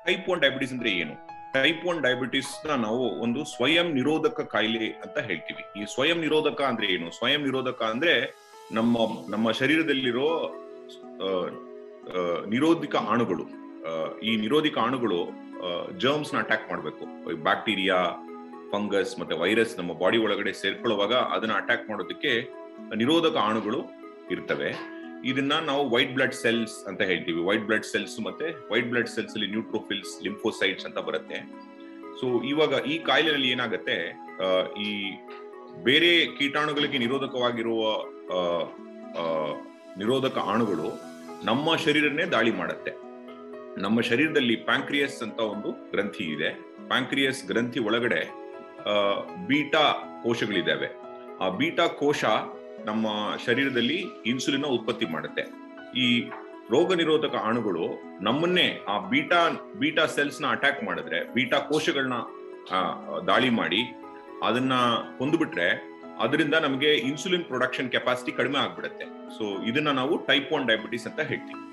type one diabetes ಅಂದ್ರೆ ಏನು type one diabetes ನ ನಾವು ಒಂದು ಸ್ವಯಂ ನಿರೋಧಕ ಕಾಯಿಲೆ ಅಂತ ಹೇಳ್ತೀವಿ ಈ ಸ್ವಯಂ ನಿರೋಧಕ ಅಂದ್ರೆ ಏನು ಸ್ವಯಂ ನಿರೋಧಕ ಅಂದ್ರೆ ನಮ್ಮ ನಮ್ಮ ಶರೀರದಲ್ಲಿರೋ ಆ, ಆ, ನಿರೋಧಕ ಅಣುಗಳು ಆ, ಈ ನಿರೋಧಕ ಅಣುಗಳು ಜರ್ಮ್ಸ್ ನ ಅಟ್ಯಾಕ್ ಮಾಡಬೇಕು ಬ್ಯಾಕ್ಟೀರಿಯಾ ಫಂಗಸ್ ಮತ್ತೆ ವೈರಸ್ ನಮ್ಮ ಬಾಡಿ ಒಳಗಡೆ ಸೇರ್ಕೊಳ್ಳುವಾಗ ಅದನ್ನ ಅಟ್ಯಾಕ್ ಮಾಡೋದಕ್ಕೆ ನಿರೋಧಕ ಅಣುಗಳು ಇರ್ತವೆ ಇದನ್ನ ನಾವು ವೈಟ್ ಬ್ಲಡ್ ಸೆಲ್ಸ್ ಅಂತ ಹೇಳ್ತೀವಿ ವೈಟ್ ಬ್ಲಡ್ ಸೆಲ್ಸ್ ಮತ್ತೆ ವೈಟ್ ಬ್ಲಡ್ ಸೆಲ್ಸ್ ಅಲ್ಲಿ ನ್ಯೂಟ್ರೋಫಿಲ್ಸ್ ಲಿಂಫೋಸೈಟ್ಸ್ ಅಂತ ಬರುತ್ತೆ ಸೊ ಇವಾಗ ಈ ಕಾಯಿಲೆಯಲ್ಲಿ ಏನಾಗುತ್ತೆ ಆ, ಈ ಬೇರೆ ಕೀಟಾಣುಗಳಿಗೆ ನಿರೋಧಕವಾಗಿರುವ ಆ, ಆ, ನಿರೋಧಕ ಅಣುಗಳು ನಮ್ಮ ಶರೀರನೇ ದಾಳಿ ಮಾಡುತ್ತೆ ನಮ್ಮ ಶರೀರದಲ್ಲಿ ಪ್ಯಾಂಕ್ರಿಯಸ್ ಅಂತ ಒಂದು ಗ್ರಂಥಿ ಇದೆ ಪ್ಯಾಂಕ್ರಿಯಸ್ ಗ್ರಂಥಿ ಒಳಗಡೆ ಆ, ಬೀಟಾ ಕೋಶಗಳಿದ್ದಾವೆ ಆ ಬೀಟಾ ಕೋಶ ನಮ್ಮ ಶರೀರದಲ್ಲಿ ಇನ್ಸುಲಿನ್ ಉತ್ಪತ್ತಿ ಮಾಡುತ್ತೆ ಈ ರೋಗ ನಿರೋಧಕ ಅಣುಗಳು ನಮ್ಮನ್ನೇ ಆ ಬೀಟಾ ಬೀಟಾ ಸೆಲ್ಸ್ ನ ಅಟ್ಯಾಕ್ ಮಾಡಿದ್ರೆ ಬೀಟಾ ಕೋಶಗಳನ್ನ ದಾಳಿ ಮಾಡಿ ಅದನ್ನ ಕೊಂದುಬಿಟ್ರೆ ಅದರಿಂದ ನಮಗೆ ಇನ್ಸುಲಿನ್ ಪ್ರೊಡಕ್ಷನ್ ಕೆಪಾಸಿಟಿ ಕಡಿಮೆ ಆಗ್ಬಿಡುತ್ತೆ ಸೊ ಇದನ್ನ ನಾವು ಟೈಪ್ ಒನ್ ಡಯಾಬಿಟಿಸ್ ಅಂತ ಹೇಳ್ತೀವಿ